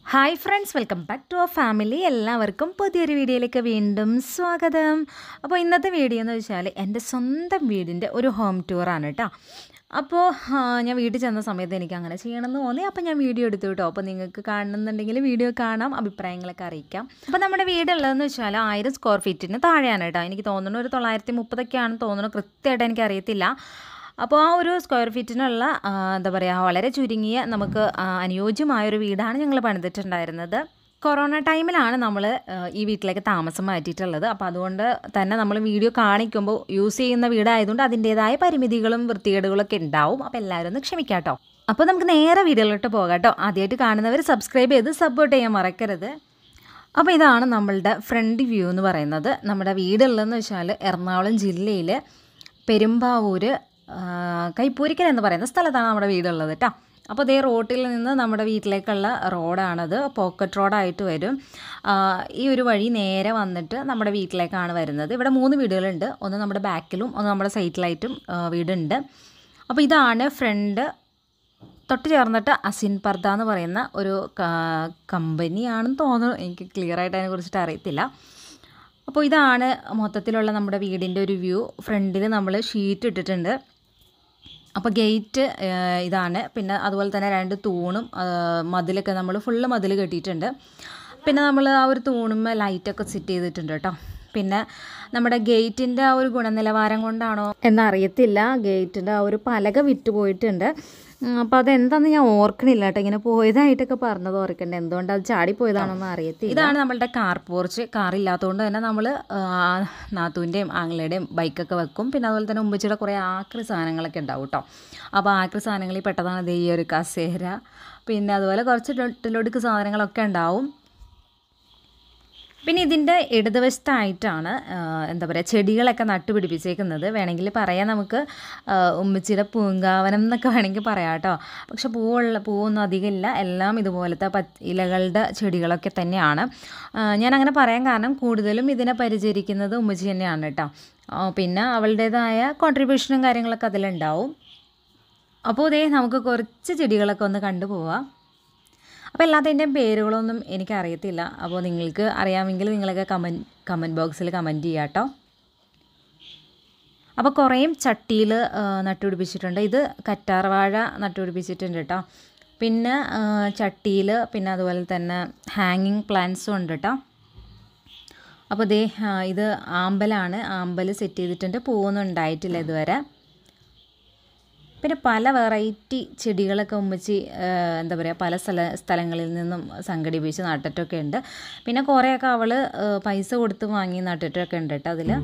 Hi friends welcome back to our family എല്ലാവർക്കും പുതിയൊരു വീഡിയോയിലേക്ക് വീണ്ടും സ്വാഗതം അപ്പോൾ ഇന്നത്തെ വീഡിയോ എന്ന് വെച്ചാൽ എൻ്റെ സ്വന്തം വീടിൻ്റെ ഒരു ഹോം ടൂറാണ് കേട്ടോ അപ്പോൾ ആ, ഞാൻ വീട്ടിൽ ചെന്ന സമയത്ത് എനിക്ക് അങ്ങനെ ചെയ്യണമെന്ന് തോന്നി അപ്പോൾ ഞാൻ വീഡിയോ എടുത്തു കേട്ടോ അപ്പോൾ നിങ്ങൾക്ക് കാണുന്നുണ്ടെങ്കിൽ വീഡിയോ കാണാം അഭിപ്രായങ്ങളൊക്കെ അറിയിക്കാം അപ്പോൾ നമ്മുടെ വീടുള്ളതെന്ന് വെച്ചാൽ ആയിരം സ്ക്വയർ ഫീറ്റിന് താഴെയാണ് കേട്ടോ എനിക്ക് തോന്നുന്നു ഒരു തൊള്ളായിരത്തി മുപ്പതൊക്കെയാണെന്ന് തോന്നുന്നു കൃത്യമായിട്ട് എനിക്കറിയത്തില്ല അപ്പോൾ ആ ഒരു സ്ക്വയർ ഫീറ്റിനുള്ള ആ, എന്താ പറയുക വളരെ ചുരുങ്ങിയ നമുക്ക് ആ, അനുയോജ്യമായൊരു വീടാണ് ഞങ്ങൾ പണിതിട്ടുണ്ടായിരുന്നത് കൊറോണ ടൈമിലാണ് നമ്മൾ ഈ വീട്ടിലേക്ക് താമസം മാറ്റിയിട്ടുള്ളത് അപ്പോൾ അതുകൊണ്ട് തന്നെ നമ്മൾ വീഡിയോ കാണിക്കുമ്പോൾ യൂസ് ചെയ്യുന്ന വീടായതുകൊണ്ട് അതിൻ്റേതായ പരിമിതികളും വൃത്തികേടുകളൊക്കെ ഉണ്ടാവും അപ്പോൾ എല്ലാവരും ഒന്ന് ക്ഷമിക്കാം കേട്ടോ അപ്പോൾ നമുക്ക് നേരെ വീഡിയോയിലോട്ട് പോകാം കേട്ടോ ആദ്യമായിട്ട് കാണുന്നവർ സബ്സ്ക്രൈബ് ചെയ്ത് സപ്പോർട്ട് ചെയ്യാൻ മറക്കരുത് അപ്പോൾ ഇതാണ് നമ്മളുടെ ഫ്രണ്ട് വ്യൂ എന്ന് പറയുന്നത് നമ്മുടെ വീടുള്ളതെന്ന് വെച്ചാൽ എറണാകുളം ജില്ലയിൽ പെരുമ്പാവൂർ ആ, കൈപ്പൂരിക്കൽ എന്ന് പറയുന്ന സ്ഥലത്താണ് നമ്മുടെ വീടുള്ളത് കേട്ടോ അപ്പോൾ ഇതേ റോട്ടിൽ നിന്ന് നമ്മുടെ വീട്ടിലേക്കുള്ള റോഡാണത് പോക്കറ്റ് റോഡായിട്ട് വരും ആ, ഈ ഒരു വഴി നേരെ വന്നിട്ട് നമ്മുടെ വീട്ടിലേക്കാണ് വരുന്നത് ഇവിടെ മൂന്ന് വീടുകളുണ്ട് ഒന്ന് നമ്മുടെ ബാക്കിലും ഒന്ന് നമ്മുടെ സൈറ്റിലായിട്ടും ആ, വീടുണ്ട് അപ്പോൾ ഇതാണ് ഫ്രണ്ട് തൊട്ട് ചേർന്നിട്ട് അസിൻ പർദ എന്ന് പറയുന്ന ഒരു ക- കമ്പനിയാണെന്ന് തോന്നുന്നു എനിക്ക് ക്ലിയർ ആയിട്ട് അതിനെ കുറിച്ചിട്ട് അറിയത്തില്ല അപ്പോൾ ഇതാണ് മൊത്തത്തിലുള്ള നമ്മുടെ വീടിൻ്റെ ഒരു വ്യൂ ഫ്രണ്ടിൽ നമ്മൾ ഷീറ്റ് ഇട്ടിട്ടുണ്ട് അപ്പോൾ ഗേറ്റ് ഇതാണ് പിന്നെ അതുപോലെ തന്നെ രണ്ട് തൂണും ആ, മതിലൊക്കെ നമ്മൾ ഫുള്ള് മതിൽ കെട്ടിയിട്ടുണ്ട് പിന്നെ നമ്മൾ ആ ഒരു തൂണുമ്മ ലൈറ്റൊക്കെ സെറ്റ് ചെയ്തിട്ടുണ്ട് കേട്ടോ പിന്നെ നമ്മുടെ ഗേറ്റിൻ്റെ ആ ഒരു ഗുണനിലവാരം കൊണ്ടാണോ എന്നറിയത്തില്ല ഗേറ്റിൻ്റെ ആ ഒരു പലക വിറ്റ് പോയിട്ടുണ്ട് ഉം, അപ്പോൾ അതെന്താണെന്ന് ഞാൻ ഓർക്കണില്ല കേട്ടോ ഇങ്ങനെ പോയതായിട്ടൊക്കെ പറഞ്ഞത് ഓർക്കണ്ടേ എന്തുകൊണ്ട് അത് ചാടിപ്പോയതാണോന്ന് അറിയത്തില്ല ഇതാണ് നമ്മളുടെ കാർ പോർച്ച് കാർ ഇല്ലാത്തതുകൊണ്ട് തന്നെ നമ്മൾ നാത്തൂൻ്റെയും ആങ്ങളുടെയും ബൈക്കൊക്കെ വെക്കും പിന്നെ അതുപോലെ തന്നെ ഉമ്മച്ചിയുടെ കുറേ ആക്രി സാധനങ്ങളൊക്കെ ഉണ്ടാവും കേട്ടോ അപ്പോൾ ആക്രി സാധനങ്ങളിൽ പെട്ടതാണ് ദേ ഈ ഒരു കസേര പിന്നെ അതുപോലെ കുറച്ച് ലൊട്ടിലൊടുക്ക് സാധനങ്ങളൊക്കെ ഉണ്ടാവും പിന്നെ ഇതിൻ്റെ ഇടതുവശത്തായിട്ടാണ് ആ, എന്താ പറയുക ചെടികളൊക്കെ നട്ടുപിടിപ്പിച്ചേക്കുന്നത് വേണമെങ്കിൽ പറയാം നമുക്ക് ആ, ഉമ്മച്ചിയുടെ പൂങ്കാവനം എന്നൊക്കെ വേണമെങ്കിൽ പറയാം കേട്ടോ പക്ഷെ പൂവുള്ള പൂവൊന്നും അധികം ഇല്ല എല്ലാം ഇതുപോലത്തെ പ ഇലകളുടെ ചെടികളൊക്കെ തന്നെയാണ് ആ, ഞാൻ അങ്ങനെ പറയാൻ കാരണം കൂടുതലും ഇതിനെ പരിചരിക്കുന്നത് ഉമ്മച്ചി തന്നെയാണ് കേട്ടോ ആ, പിന്നെ അവളുടേതായ കോൺട്രിബ്യൂഷനും കാര്യങ്ങളൊക്കെ അതിലുണ്ടാവും അപ്പോൾ ഇതേ നമുക്ക് കുറച്ച് ചെടികളൊക്കെ ഒന്ന് കണ്ടുപോവാം അപ്പോൾ എല്ലാത്തിൻ്റെയും പേരുകളൊന്നും എനിക്കറിയത്തില്ല അപ്പോൾ നിങ്ങൾക്ക് അറിയാമെങ്കിൽ നിങ്ങളൊക്കെ കമൻറ്റ് കമൻറ്റ് ബോക്സിൽ കമൻറ്റ് ചെയ്യാം കേട്ടോ അപ്പോൾ കുറേയും ചട്ടിയിൽ നട്ടുപിടിപ്പിച്ചിട്ടുണ്ട് ഇത് കറ്റാർവാഴ നട്ടുപിടിപ്പിച്ചിട്ടുണ്ട് കേട്ടോ പിന്നെ ചട്ടിയിൽ പിന്നെ അതുപോലെ തന്നെ ഹാങ്ങിങ് പ്ലാന്റ്സും ഉണ്ട് കേട്ടോ അപ്പോൾ ദേ ആ, ഇത് ആമ്പലാണ് ആമ്പൽ സെറ്റ് ചെയ്തിട്ടുണ്ട് പൂവൊന്നും ഉണ്ടായിട്ടില്ല ഇതുവരെ പിന്നെ പല വെറൈറ്റി ചെടികളൊക്കെ ഉമ്മച്ചി ആ, എന്താ പറയുക പല സ്ഥല സ്ഥലങ്ങളിൽ നിന്നും സംഘടിപ്പിച്ച് നട്ടിട്ടൊക്കെ ഉണ്ട് പിന്നെ കുറേയൊക്കെ അവൾ പൈസ കൊടുത്ത് വാങ്ങി നട്ടിട്ടൊക്കെ ഉണ്ട് കേട്ടോ അതിൽ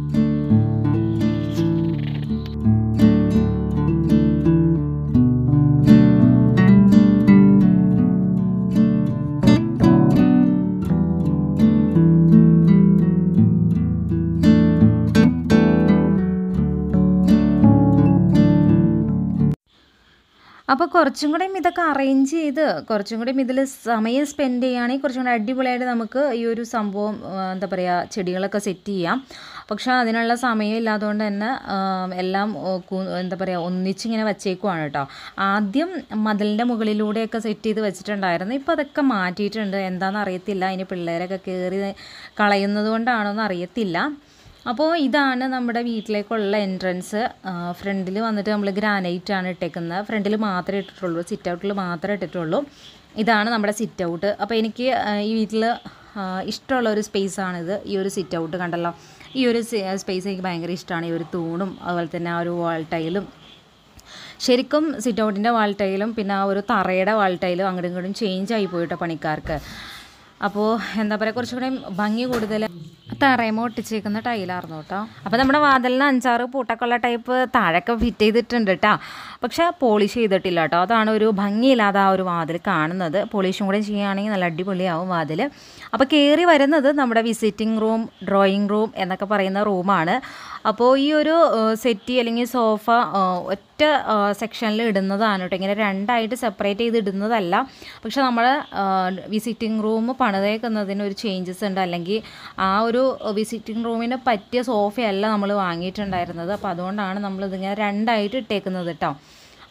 അപ്പോൾ കുറച്ചും കൂടെയും ഇതൊക്കെ അറേഞ്ച് ചെയ്ത് കുറച്ചും കൂടെയും ഇതിൽ സമയം സ്പെൻഡ് ചെയ്യുകയാണെങ്കിൽ കുറച്ചും കൂടെ അടിപൊളിയായിട്ട് നമുക്ക് ഈ ഒരു സംഭവം ആ, എന്താ പറയുക ചെടികളൊക്കെ സെറ്റ് ചെയ്യാം പക്ഷേ അതിനുള്ള സമയം ഇല്ലാത്തതുകൊണ്ട് തന്നെ ആ, എല്ലാം ഓ, കു- എന്താ പറയുക ഒന്നിച്ചിങ്ങനെ വച്ചേക്കുവാണ് കേട്ടോ ആദ്യം മതിലിൻ്റെ മുകളിലൂടെയൊക്കെ സെറ്റ് ചെയ്ത് വെച്ചിട്ടുണ്ടായിരുന്നു ഇപ്പോൾ അതൊക്കെ മാറ്റിയിട്ടുണ്ട് എന്താണെന്ന് അറിയത്തില്ല ഇനി പിള്ളേരൊക്കെ കയറി കളയുന്നത് കൊണ്ടാണോ എന്ന് അറിയത്തില്ല അപ്പോൾ ഇതാണ് നമ്മുടെ വീട്ടിലേക്കുള്ള എൻട്രൻസ് ഫ്രണ്ടിൽ വന്നിട്ട് നമ്മൾ ഗ്രാനൈറ്റ് ആണ് ഇട്ടേക്കുന്നത് ഫ്രണ്ടിൽ മാത്രമേ ഇട്ടിട്ടുള്ളൂ സിറ്റ് ഔട്ടിൽ മാത്രമേ ഇട്ടിട്ടുള്ളൂ ഇതാണ് നമ്മുടെ സിറ്റ് ഔട്ട് അപ്പോൾ എനിക്ക് ആ, ഈ വീട്ടിൽ ഇഷ്ടമുള്ള ഒരു സ്പേസ് ആണിത് ഈ ഒരു സിറ്റ് ഔട്ട് കണ്ടല്ലോ ഈ ഒരു സ്പേസ് എനിക്ക് ഭയങ്കര ഇഷ്ടമാണ് ഈ ഒരു തൂണും അതുപോലെ തന്നെ ആ ഒരു വാൾ ടൈലും ശരിക്കും സിറ്റ് ഔട്ടിൻ്റെ വാൾ ടൈലും പിന്നെ ആ ഒരു തറയുടെ വാൾ ടൈലും അങ്ങോട്ടും ഇങ്ങോട്ടും ചേഞ്ച് ആയി പോയിട്ടോ പണിക്കാർക്ക് അപ്പോൾ എന്താ പറയുക കുറച്ചും കൂടെ ഭംഗി കൂടുതൽ തറയമ ഒട്ടിച്ചേക്കുന്ന ടൈലായിരുന്നു കേട്ടോ അപ്പോൾ നമ്മുടെ വാതിലിന് അഞ്ചാറ് പൂട്ടക്കുള്ള ടൈപ്പ് താഴൊക്കെ ഫിറ്റ് ചെയ്തിട്ടുണ്ട് കേട്ടോ പക്ഷേ പോളിഷ് ചെയ്തിട്ടില്ല കേട്ടോ അതാണ് ഒരു ഭംഗിയില്ലാതെ ആ ഒരു വാതിൽ കാണുന്നത് പോളിഷും കൂടെ ചെയ്യുകയാണെങ്കിൽ നല്ല അടിപൊളിയാവും വാതിൽ അപ്പോൾ കയറി വരുന്നത് നമ്മുടെ വിസിറ്റിംഗ് റൂം ഡ്രോയിങ് റൂം എന്നൊക്കെ പറയുന്ന റൂമാണ് അപ്പോൾ ഈ ഒരു സെറ്റി അല്ലെങ്കിൽ സോഫ ഒറ്റ സെക്ഷനിൽ ഇടുന്നതാണ് കേട്ടോ ഇങ്ങനെ രണ്ടായിട്ട് സെപ്പറേറ്റ് ചെയ്ത് ഇടുന്നതല്ല പക്ഷെ നമ്മൾ വിസിറ്റിംഗ് റൂം പണിതേക്കുന്നതിന് ഒരു ചേഞ്ചസ് ഉണ്ട് അല്ലെങ്കിൽ ആ ഒരു വിസിറ്റിംഗ് റൂമിന് പറ്റിയ സോഫയല്ല നമ്മൾ വാങ്ങിയിട്ടുണ്ടായിരുന്നത് അപ്പോൾ അതുകൊണ്ടാണ് നമ്മൾ ഇതിങ്ങനെ രണ്ടായിട്ട് ഇട്ടേക്കുന്നത് കേട്ടോ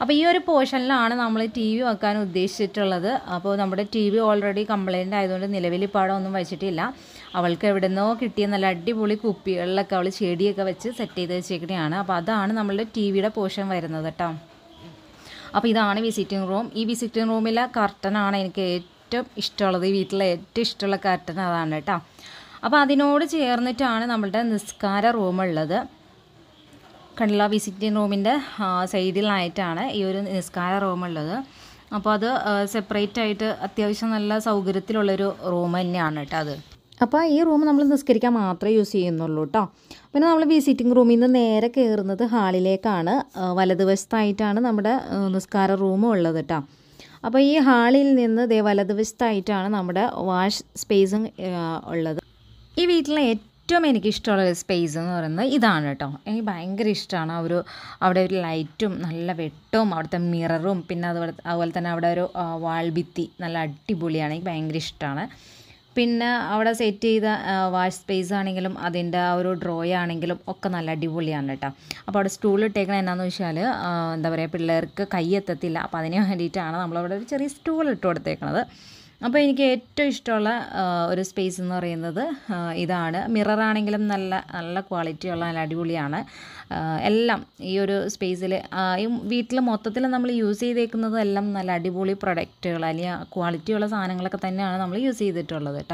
അപ്പോൾ ഈ ഒരു പോർഷനിലാണ് നമ്മൾ ടി വി വെക്കാൻ ഉദ്ദേശിച്ചിട്ടുള്ളത് അപ്പോൾ നമ്മുടെ ടി വി ഓൾറെഡി കംപ്ലൈൻ്റ് ആയതുകൊണ്ട് നിലവിൽ ഇപ്പോൾ അവിടെ ഒന്നും വെച്ചിട്ടില്ല അവൾക്ക് എവിടെന്നോ കിട്ടിയ നല്ല അടിപൊളി കുപ്പികളിലൊക്കെ അവൾ ചെടിയൊക്കെ വെച്ച് സെറ്റ് ചെയ്ത് വെച്ചേക്കുന്നതാണ് അപ്പോൾ അതാണ് നമ്മളുടെ ടി വിയുടെ പോർഷൻ വരുന്നത് കേട്ടോ അപ്പോൾ ഇതാണ് വിസിറ്റിംഗ് റൂം ഈ വിസിറ്റിംഗ് റൂമിലെ കർട്ടനാണ് എനിക്ക് ഏറ്റവും ഇഷ്ടമുള്ളത് ഈ വീട്ടിലെ ഏറ്റവും ഇഷ്ടമുള്ള കർട്ടൻ അതാണ് കേട്ടോ അപ്പോൾ അതിനോട് ചേർന്നിട്ടാണ് നമ്മളുടെ നിസ്കാര റൂമുള്ളത് കണ്ടില്ല വിസിറ്റിംഗ് റൂമിൻ്റെ സൈഡിലായിട്ടാണ് ഈ ഒരു നിസ്കാര റൂമുള്ളത് അപ്പോൾ അത് സെപ്പറേറ്റ് ആയിട്ട് അത്യാവശ്യം നല്ല സൗകര്യത്തിലുള്ളൊരു റൂം തന്നെയാണ് കേട്ടോ അത് അപ്പോൾ ഈ റൂം നമ്മൾ നിസ്കരിക്കാൻ മാത്രമേ യൂസ് ചെയ്യുന്നുള്ളൂ കേട്ടോ പിന്നെ നമ്മൾ വിസിറ്റിംഗ് റൂമിൽ നിന്ന് നേരെ കയറുന്നത് ഹാളിലേക്കാണ് ആ, വലതുവശത്തായിട്ടാണ് നമ്മുടെ ആ, നിസ്കാര റൂമും ഉള്ളത് കേട്ടോ അപ്പോൾ ഈ ഹാളിൽ നിന്ന് ദേ വലതുവശത്തായിട്ടാണ് നമ്മുടെ വാഷ് സ്പേസും ഉള്ളത് ഈ വീട്ടിലെ ഏറ്റവും എനിക്ക് ഇഷ്ടമുള്ള ഒരു സ്പേസ് എന്ന് പറയുന്നത് ഇതാണ് കേട്ടോ എനിക്ക് ഭയങ്കര ഇഷ്ടമാണ് ആ ഒരു അവിടെ ഒരു ലൈറ്റും നല്ല വെട്ടവും അവിടുത്തെ മിററും പിന്നെ അതുപോലെ അതുപോലെ തന്നെ അവിടെ ഒരു ആ, വാൾ ഭിത്തി നല്ല അടിപൊളിയാണ് എനിക്ക് ഭയങ്കര ഇഷ്ടമാണ് പിന്നെ അവിടെ സെറ്റ് ചെയ്ത വാഷ് സ്പേസ് ആണെങ്കിലും അതിൻ്റെ ആ ഒരു ഡ്രോയ ആണെങ്കിലും ഒക്കെ നല്ല അടിപൊളിയാണ് കേട്ടോ അപ്പോൾ അവിടെ സ്റ്റൂൾ ഇട്ടേക്കണത് എന്നാന്ന് വെച്ചാൽ എന്താ പറയുക പിള്ളേർക്ക് കൈ എത്തത്തില്ല അപ്പോൾ അതിന് വേണ്ടിയിട്ടാണ് നമ്മളവിടെ ഒരു ചെറിയ സ്റ്റൂൾ ഇട്ട് കൊടുത്തേക്കണത് അപ്പോൾ എനിക്ക് ഏറ്റവും ഇഷ്ടമുള്ള ആ, ഒരു സ്പേസ് എന്ന് പറയുന്നത് ആ, ഇതാണ് മിററാണെങ്കിലും നല്ല നല്ല ക്വാളിറ്റിയുള്ള നല്ല അടിപൊളിയാണ് ആ, എല്ലാം ഈ ഒരു സ്പേസിൽ ഈ വീട്ടിൽ മൊത്തത്തിൽ നമ്മൾ യൂസ് ചെയ്തേക്കുന്നത് എല്ലാം നല്ല അടിപൊളി പ്രൊഡക്റ്റുകൾ അല്ലെങ്കിൽ ക്വാളിറ്റിയുള്ള സാധനങ്ങളൊക്കെ തന്നെയാണ് നമ്മൾ യൂസ് ചെയ്തിട്ടുള്ളത് കേട്ടോ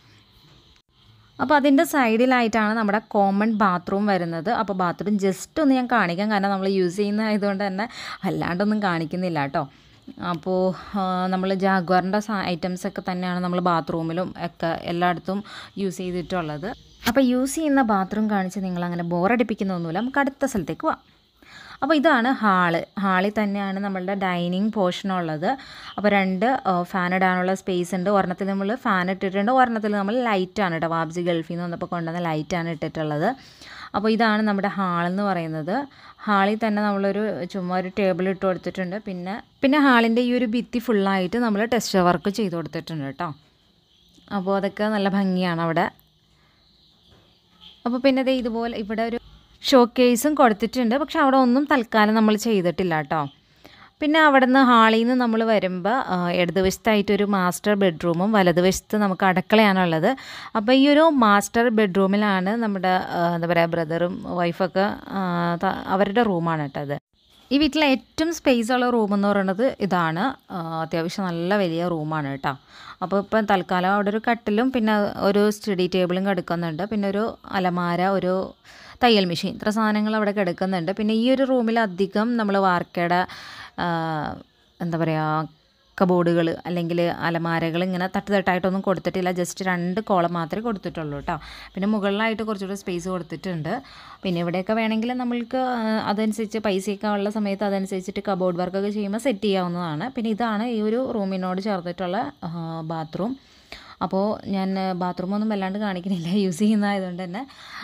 അപ്പോൾ അതിൻ്റെ സൈഡിലായിട്ടാണ് നമ്മുടെ കോമൺ ബാത്റൂം വരുന്നത് അപ്പോൾ ബാത്റൂം ജസ്റ്റ് ഒന്ന് ഞാൻ കാണിക്കാം കാരണം നമ്മൾ യൂസ് ചെയ്യുന്നതായതുകൊണ്ട് തന്നെ അല്ലാണ്ടൊന്നും കാണിക്കുന്നില്ല കേട്ടോ അപ്പോൾ നമ്മൾ ജാഗ്വാറിൻ്റെ ഐറ്റംസ് ഒക്കെ തന്നെയാണ് നമ്മൾ ബാത്റൂമിലും ഒക്കെ എല്ലായിടത്തും യൂസ് ചെയ്തിട്ടുള്ളത് അപ്പോൾ യൂസ് ചെയ്യുന്ന ബാത്റൂം കാണിച്ച് നിങ്ങളങ്ങനെ ബോറടിപ്പിക്കുന്നൊന്നുമില്ല നമുക്ക് അടുത്ത സ്ഥലത്തേക്ക് പോവാം അപ്പോൾ ഇതാണ് ഹാള് ഹാളിൽ തന്നെയാണ് നമ്മളുടെ ഡൈനിങ് പോർഷൻ ഉള്ളത് അപ്പോൾ രണ്ട് ഫാൻ ഇടാനുള്ള സ്പേസ് ഉണ്ട് ഒരെണ്ണത്തിൽ നമ്മൾ ഫാൻ ഇട്ടിട്ടുണ്ട് ഒരെണ്ണത്തിൽ നമ്മൾ ലൈറ്റാണ് കേട്ടോ വാബ്ജി ഗൾഫിൽ നിന്ന് വന്നപ്പോൾ കൊണ്ടുവന്ന ലൈറ്റാണ് ഇട്ടിട്ടുള്ളത് അപ്പോൾ ഇതാണ് നമ്മുടെ ഹാളെന്ന് പറയുന്നത് ഹാളിൽ തന്നെ നമ്മളൊരു ചുമ്മാ ഒരു ടേബിൾ ഇട്ട് കൊടുത്തിട്ടുണ്ട് പിന്നെ പിന്നെ ഹാളിൻ്റെ ഈ ഒരു ഭിത്തി ഫുള്ളായിട്ട് നമ്മൾ ടെസ്റ്റ് വർക്ക് ചെയ്ത് കൊടുത്തിട്ടുണ്ട് കേട്ടോ അപ്പോൾ അതൊക്കെ നല്ല ഭംഗിയാണ് അവിടെ അപ്പോൾ പിന്നെ ദേ ഇതുപോലെ ഇവിടെ ഒരു ഷോ കേസും കൊടുത്തിട്ടുണ്ട് പക്ഷെ അവിടെ ഒന്നും തൽക്കാലം നമ്മൾ ചെയ്തിട്ടില്ല കേട്ടോ പിന്നെ അവിടെ നിന്ന് ഹാളിൽ നിന്ന് നമ്മൾ വരുമ്പോൾ ഇടതുവശത്തായിട്ടൊരു മാസ്റ്റർ ബെഡ്റൂമും വലതുവശത്ത് നമുക്ക് അടുക്കളയാണുള്ളത് അപ്പോൾ ഈ ഒരു മാസ്റ്റർ ബെഡ്റൂമിലാണ് നമ്മുടെ ആ, എന്താ പറയുക ബ്രദറും വൈഫൊക്കെ ആ, ത- അവരുടെ റൂമാണ് കേട്ടോ അത് ഈ വീട്ടിലെ ഏറ്റവും സ്പേസ് ഉള്ള റൂം എന്ന് പറയുന്നത് ഇതാണ് ആ, അത്യാവശ്യം നല്ല വലിയ റൂമാണ് കേട്ടോ അപ്പോൾ ഇപ്പം തൽക്കാലം അവിടെ ഒരു കട്ടിലും പിന്നെ ഒരു സ്റ്റഡി ടേബിളും കിടക്കുന്നുണ്ട് പിന്നെ ഒരു അലമാര ഒരു തയ്യൽ മെഷീൻ ഇത്ര സാധനങ്ങൾ അവിടെ കിടക്കുന്നുണ്ട് പിന്നെ ഈ ഒരു റൂമിൽ അധികം നമ്മൾ വാർക്കയുടെ ആ, എന്താ പറയുക കബോർഡുകൾ അല്ലെങ്കിൽ അലമാരകൾ ഇങ്ങനെ തട്ട് തട്ടായിട്ടൊന്നും കൊടുത്തിട്ടില്ല ജസ്റ്റ് രണ്ട് കോളം മാത്രമേ കൊടുത്തിട്ടുള്ളൂ കേട്ടോ പിന്നെ മുകളിലായിട്ട് കുറച്ചുകൂടി സ്പേസ് കൊടുത്തിട്ടുണ്ട് പിന്നെ ഇവിടെയൊക്കെ വേണമെങ്കിൽ നമ്മൾക്ക് ആ, അതനുസരിച്ച് പൈസയൊക്കെ ഉള്ള സമയത്ത് അതനുസരിച്ചിട്ട് കബോർഡ് വർക്കൊക്കെ ചെയ്യുമ്പോൾ സെറ്റ് ചെയ്യാവുന്നതാണ് പിന്നെ ഇതാണ് ഈ ഒരു റൂമിനോട് ചേർത്തിട്ടുള്ള ബാത്റൂം അപ്പോൾ ഞാൻ ബാത്റൂമൊന്നും വല്ലാണ്ട് കാണിക്കുന്നില്ല യൂസ് ചെയ്യുന്നതായതുകൊണ്ട് തന്നെ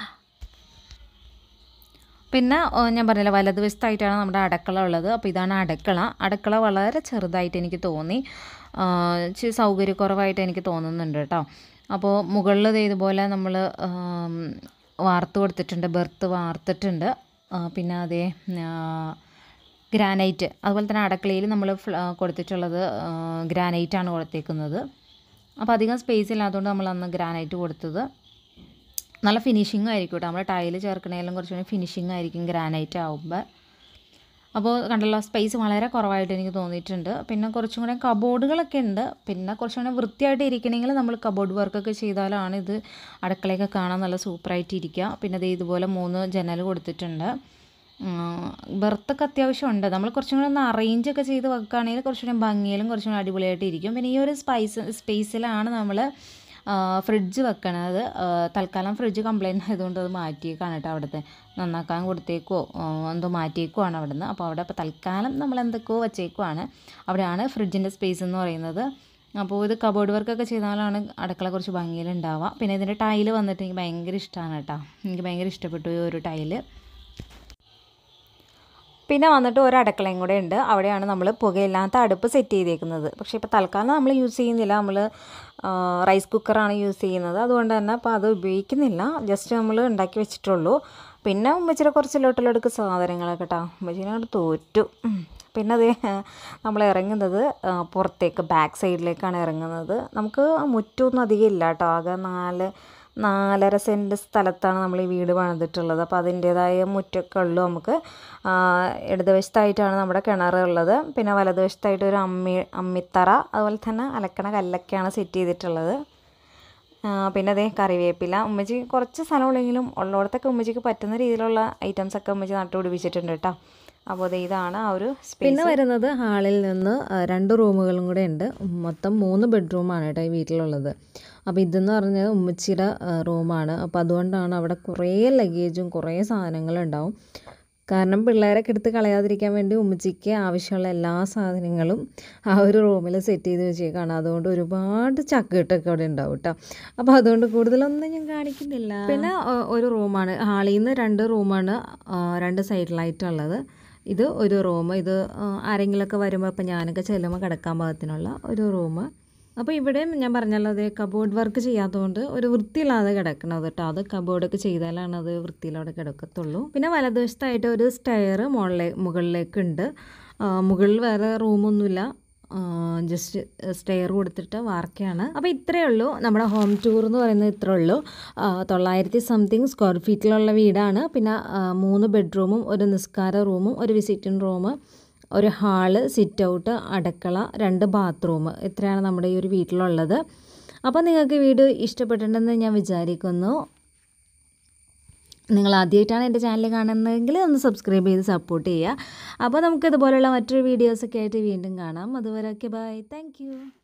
പിന്നെ ഓ, ഞാൻ പറഞ്ഞില്ല വലതുവശത്തായിട്ടാണ് നമ്മുടെ അടുക്കള ഉള്ളത് അപ്പോൾ ഇതാണ് അടുക്കള അടുക്കള വളരെ ചെറുതായിട്ട് എനിക്ക് തോന്നി ആ, ഇച്ചിരി സൗകര്യക്കുറവായിട്ട് എനിക്ക് തോന്നുന്നുണ്ട് കേട്ടോ അപ്പോൾ മുകളിൽ ദേ ഇതുപോലെ നമ്മൾ വാർത്ത് കൊടുത്തിട്ടുണ്ട് ബെർത്ത് വാർത്തിട്ടുണ്ട് ആ, പിന്നെ അതേ ഗ്രാനൈറ്റ് അതുപോലെ തന്നെ അടുക്കളയിൽ നമ്മൾ കൊടുത്തിട്ടുള്ളത് ഗ്രാനൈറ്റ് ആണ് കൊടുത്തേക്കുന്നത് അപ്പോൾ അധികം സ്പേസ് ഇല്ലാത്തതുകൊണ്ട് നമ്മൾ അന്ന് ഗ്രാനൈറ്റ് കൊടുത്തത് നല്ല ഫിനിഷിംഗ് ആയിരിക്കും കേട്ടോ നമ്മൾ ടൈല് ചേർക്കണേലും കുറച്ചുകൂടി ഫിനിഷിംഗ് ആയിരിക്കും ഗ്രാനൈറ്റ് ആവുമ്പോൾ അപ്പോൾ കണ്ടല്ലോ സ്പേസ് വളരെ കുറവായിട്ട് എനിക്ക് തോന്നിയിട്ടുണ്ട് പിന്നെ കുറച്ചും കൂടെ കബോർഡുകളൊക്കെ ഉണ്ട് പിന്നെ കുറച്ചും കൂടെ വൃത്തിയായിട്ട് ഇരിക്കണമെങ്കിൽ നമ്മൾ കബോർഡ് വർക്കൊക്കെ ചെയ്താലാണ് ഇത് അടുക്കളയൊക്കെ കാണാൻ നല്ല സൂപ്പറായിട്ട് ഇരിക്കുക പിന്നെ ദേ ഇതുപോലെ മൂന്ന് ജനൽ കൊടുത്തിട്ടുണ്ട് ബർത്തൊക്കെ അത്യാവശ്യം ഉണ്ട് നമ്മൾ കുറച്ചും കൂടെ ഒന്ന് അറേഞ്ച് ഒക്കെ ചെയ്ത് വെക്കുകയാണെങ്കിൽ കുറച്ചും കൂടെ ഭംഗിയിലും കുറച്ചും കൂടെ അടിപൊളിയായിട്ട് ഇരിക്കും പിന്നെ ഈ ഒരു സ്പൈസ് സ്പേസിലാണ് നമ്മൾ ഫ്രിഡ്ജ് വെക്കണത് ആ, തൽക്കാലം ഫ്രിഡ്ജ് കംപ്ലൈൻറ്റ് ആയതുകൊണ്ട് അത് മാറ്റിയേക്കാണ് കേട്ടോ അവിടുത്തെ നന്നാക്കാൻ കൊടുത്തേക്കോ ആ, എന്തോ മാറ്റിയേക്കുവാണ് അവിടെ നിന്ന് അപ്പോൾ അവിടെ ഇപ്പോൾ തൽക്കാലം നമ്മൾ എന്തൊക്കെയോ വെച്ചേക്കുവാണ് അവിടെയാണ് ഫ്രിഡ്ജിൻ്റെ സ്പേസ് എന്ന് പറയുന്നത് അപ്പോൾ ഇത് കബോർഡ് വർക്കൊക്കെ ചെയ്താലാണ് അടുക്കള കുറച്ച് ഭംഗിയിലുണ്ടാവുക പിന്നെ ഇതിൻ്റെ ടൈല് വന്നിട്ട് എനിക്ക് ഭയങ്കര ഇഷ്ടമാണ് കേട്ടോ എനിക്ക് ഭയങ്കര ഇഷ്ടപ്പെട്ടു ഈ ഒരു ടൈല് പിന്നെ വന്നിട്ട് ഒരു അടുക്കളയും കൂടെ ഉണ്ട് അവിടെയാണ് നമ്മൾ പുകയില്ലാത്ത അടുപ്പ് സെറ്റ് ചെയ്തേക്കുന്നത് പക്ഷേ ഇപ്പോൾ തൽക്കാലം നമ്മൾ യൂസ് ചെയ്യുന്നില്ല നമ്മൾ റൈസ് കുക്കറാണ് യൂസ് ചെയ്യുന്നത് അതുകൊണ്ട് തന്നെ അപ്പോൾ അത് ഉപയോഗിക്കുന്നില്ല ജസ്റ്റ് നമ്മൾ ഉണ്ടാക്കി വെച്ചിട്ടുള്ളൂ പിന്നെ ഉമ്മച്ചിയുടെ കുറച്ച് ലോട്ടിലെടുക്ക് സാധനങ്ങളൊക്കെ കേട്ടോ ഉമ്മച്ചിനെ അങ്ങോട്ട് തോറ്റു ഉം. പിന്നെ അത് നമ്മൾ ഇറങ്ങുന്നത് ആ, പുറത്തേക്ക് ബാക്ക് സൈഡിലേക്കാണ് ഇറങ്ങുന്നത് നമുക്ക് മുറ്റമൊന്നും അധികം ഇല്ല കേട്ടോ ആകെ നാല് നാലര സെൻറ്റ് സ്ഥലത്താണ് നമ്മൾ ഈ വീട് പണിതിട്ടുള്ളത് അപ്പോൾ അതിൻ്റേതായ മുറ്റമൊക്കെ ഉള്ളൂ നമുക്ക് ആ, ഇടതുവശത്തായിട്ടാണ് നമ്മുടെ കിണർ ഉള്ളത് പിന്നെ വലതുവശത്തായിട്ട് ഒരു അമ്മി അമ്മിത്തറ അതുപോലെ തന്നെ അലക്കണ കല്ലൊക്കെയാണ് സെറ്റ് ചെയ്തിട്ടുള്ളത് ആ, പിന്നെ അതേ കറിവേപ്പില ഉമ്മച്ചി കുറച്ച് സ്ഥലമുള്ളെങ്കിലും ഉള്ളിടത്തൊക്കെ ഉമ്മച്ചിക്ക് പറ്റുന്ന രീതിയിലുള്ള ഐറ്റംസ് ഒക്കെ ഉമ്മച്ചി നട്ടുപിടിപ്പിച്ചിട്ടുണ്ട് കേട്ടോ അപ്പോൾ ദേ ഇതാണ് ആ ഒരു പിന്നെ വരുന്നത് ഹാളിൽ നിന്ന് ആ, രണ്ട് റൂമുകളും കൂടെ ഉണ്ട് മൊത്തം മൂന്ന് ബെഡ്റൂമാണ് കേട്ടോ ഈ വീട്ടിലുള്ളത് അപ്പോൾ ഇതെന്ന് പറഞ്ഞത് ഉമ്മച്ചിയുടെ ആ, റൂമാണ് അപ്പോൾ അതുകൊണ്ടാണ് അവിടെ കുറേ ലഗേജും കുറേ സാധനങ്ങളും ഉണ്ടാവും കാരണം പിള്ളേരൊക്കെ എടുത്ത് കളയാതിരിക്കാൻ വേണ്ടി ഉമ്മച്ചിക്ക് ആവശ്യമുള്ള എല്ലാ സാധനങ്ങളും ആ ഒരു റൂമിൽ സെറ്റ് ചെയ്ത് വെച്ചേക്കാണ് അതുകൊണ്ട് ഒരുപാട് ചക്കിട്ടൊക്കെ അവിടെ ഉണ്ടാവും കേട്ടോ അപ്പോൾ അതുകൊണ്ട് കൂടുതലൊന്നും ഞാൻ കാണിക്കുന്നില്ല പിന്നെ ആ, ഒരു റൂമാണ് ഹാളിൽ നിന്ന് രണ്ട് റൂമാണ് ആ, രണ്ട് സൈഡിലായിട്ടുള്ളത് ഇത് ഒരു റൂം ഇത് ആ, ആരെങ്കിലുമൊക്കെ വരുമ്പോൾ ഇപ്പം ഞാനൊക്കെ ചെല്ലുമ്പോൾ കിടക്കാൻ പാകത്തിനുള്ള ഒരു റൂം അപ്പോൾ ഇവിടെയും ഞാൻ പറഞ്ഞല്ലോ അത് കബോർഡ് വർക്ക് ചെയ്യാത്തതുകൊണ്ട് ഒരു വൃത്തിയില്ലാതെ കിടക്കണത് കേട്ടോ അത് കബോർഡൊക്കെ ചെയ്താലാണ് അത് വൃത്തിയിലവിടെ കിടക്കത്തുള്ളൂ പിന്നെ വലതുവശത്തായിട്ട് ഒരു സ്റ്റെയർ മുകളിലേ മുകളിലേക്ക് ഉണ്ട് ആ, മുകളിൽ വേറെ റൂമൊന്നുമില്ല ജസ്റ്റ് സ്റ്റെയർ കൊടുത്തിട്ട് വാർക്കയാണ് അപ്പോൾ ഇത്രയേ ഉള്ളൂ നമ്മുടെ ഹോം ടൂർ എന്ന് പറയുന്നത് ഇത്രയേ ഉള്ളൂ ആ, തൊള്ളായിരത്തി സംതിങ് സ്ക്വയർ ഫീറ്റിലുള്ള വീടാണ് പിന്നെ ആ, മൂന്ന് ബെഡ്റൂമും ഒരു നിസ്കാര റൂമും ഒരു വിസിറ്റിംഗ് റൂം ഒരു ഹാള് സിറ്റ് ഔട്ട് അടുക്കള രണ്ട് ബാത്റൂം ഇത്രയാണ് നമ്മുടെ ഈ ഒരു വീട്ടിലുള്ളത് അപ്പോൾ നിങ്ങൾക്ക് വീട് ഇഷ്ടപ്പെട്ടിട്ടുണ്ടെന്ന് ഞാൻ വിചാരിക്കുന്നു നിങ്ങൾ ആദ്യമായിട്ടാണ് എൻ്റെ ചാനൽ കാണുന്നതെങ്കിൽ ഒന്ന് സബ്സ്ക്രൈബ് ചെയ്ത് സപ്പോർട്ട് ചെയ്യുക അപ്പോൾ നമുക്ക് ഇതുപോലുള്ള മറ്റൊരു വീഡിയോസൊക്കെ ആയിട്ട് വീണ്ടും കാണാം അതുവരെ ഓക്കെ ബൈ താങ്ക്